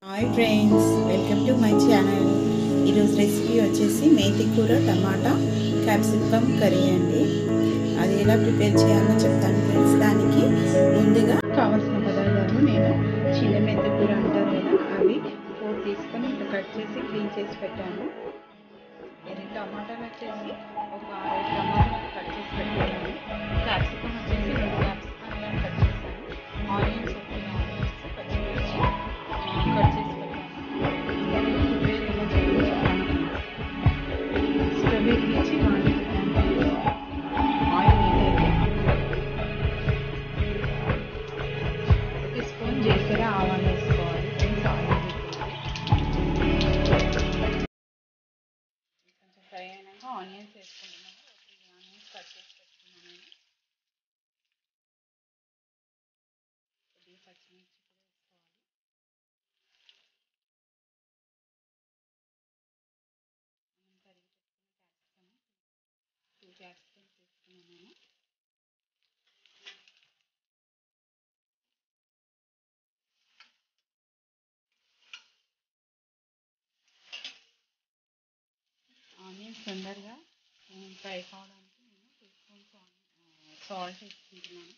hi friends welcome to my channel ఈరోజు recipe వచ్చేసి మేతి కూర టమాటా క్యాప్సికమ్ కర్రీ అండి అది ఎలా ప్రిపేర్ చేయాలో చెప్తాను ఫ్రెండ్స్ దానికి ముందుగా కావాల్సిన పదార్థాలు నేను చిన్న మెంతి కూర అంటారు కదా అవి ఫోర్ తీసుకొని ఇట్లా కట్ చేసి క్లీన్ చేసి పెట్టాను ఇది టమాటాలు వచ్చేసి ఒక ఆరు టమాటాలు కట్ చేసి పెట్టాను క్యాప్సికమ్ వచ్చేసి రెండు క్యాప్సికమ్ కట్ చేశాను ఆనియన్స్ ఒక ఆనియన్స్ పచ్చిమిర్చి కట్ చేసి పెట్టాను ప్రిపేర్ ఎలా చేయాలో చెప్తాను స్టవ్ వెలిగించి ఆయిల్ పెట్టాను ఆయిల్ ఏదైతే ఒక స్పూన్ జీలకర్ర ఆవాలు వేసుకోవాలి ఫ్రెండ్స్ ఆయిల్ కొంచెం ఫ్రై అయినాక ఆనియన్స్ వేసుకుంటున్నాను ఒక త్రీ ఆనియన్స్ కట్ చేసి పెట్టుకున్నాను నేను కొద్దిగా పచ్చిమిర్చి కూడా వేసుకోవాలి మనం కరిగి పెట్టుకున్న క్యాప్సికమ్ టూ క్యాప్సికమ్స్ వేసుకున్నాను నేను ఆనియన్స్ తొందరగా ఫ్రై కావడానికి నేను టూ స్పూన్స్ సాల్ట్ వేసుకుంటున్నాను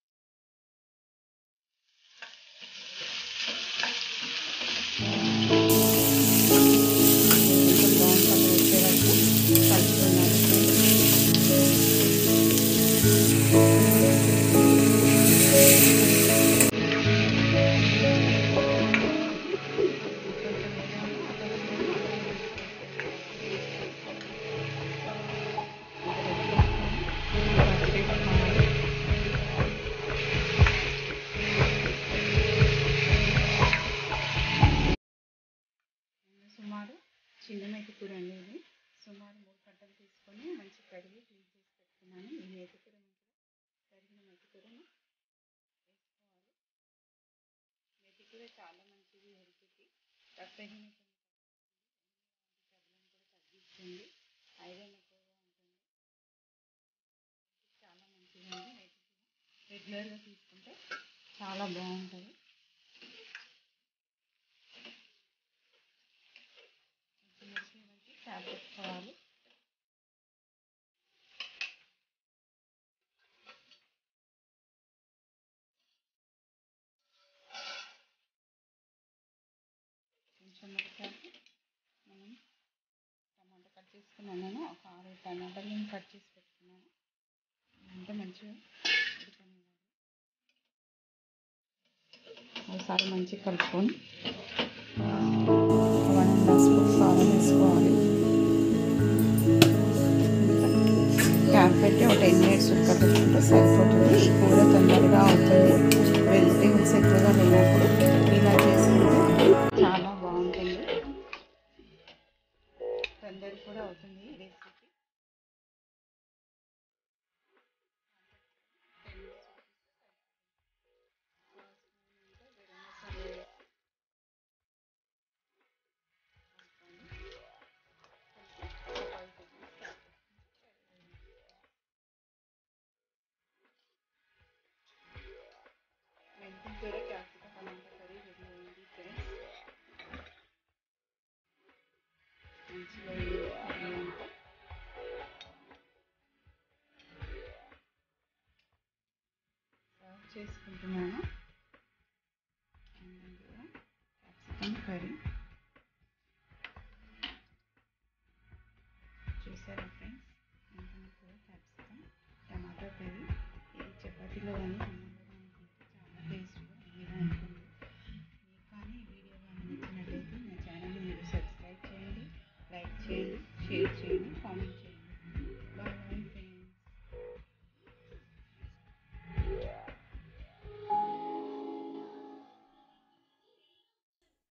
కొంచెం బ్రౌన్ కలర్ వచ్చే వరకు కలుపుకున్నాను సుమారు చిన్న మేతి కూర అండి ఇది సుమారు మూడు గంటలు తీసుకొని మంచి కడిగి క్లీన్ చేసి పెట్టుకున్నాను ఈ మేతి కూర కడిగిన మేతి కూరను వేసుకోవాలి మేతి కూర చాలా మంచిది హెల్త్కి రక్తహీనత జబ్బులను కూడా తగ్గిస్తుంది ఐరన్ ఎక్కువగా ఉంటుంది చాలా మంచిదండి మేతి కూర రెగ్యులర్గా తీసుకుంటే చాలా బాగుంటుంది పచ్చిమిర్చి వేసి ట్యాప్ పెట్టుకోవాలి కొంచెం ఉడికాక మనం టమాటా కట్ చేసుకున్నాను నేను ఒక ఆరు టమాటాలు నేను కట్ చేసి పెట్టుకున్నాను అంతా మంచిగా ఉడకనివ్వాలి ఒకసారి మంచిగా కలుపుకొని వన్ అండ్ హాఫ్ స్పూన్ కారం వేసుకోవాలి క్యాప్ పెట్టి ఒక టెన్ మినిట్స్ ఉడకబెట్టుకుంటే సరిపోతుంది ఈ కూర తొందరగా అవుతుంది వెజిటేబుల్స్ ఎక్కువగా లేనప్పుడు ఇలా చేసుకుంటే చాలా బాగుంటుంది తొందర కూడా అవుతుంది ఈ రెసిపీ మెంతి కూర క్యాప్సికం టమాటా కర్రీ రెడీ అయింది ఫ్రెండ్స్ మంచిగా అయింది కర్రీ అంతా సర్వ్ చేసుకుంటున్నాను క్యాప్సికం కర్రీ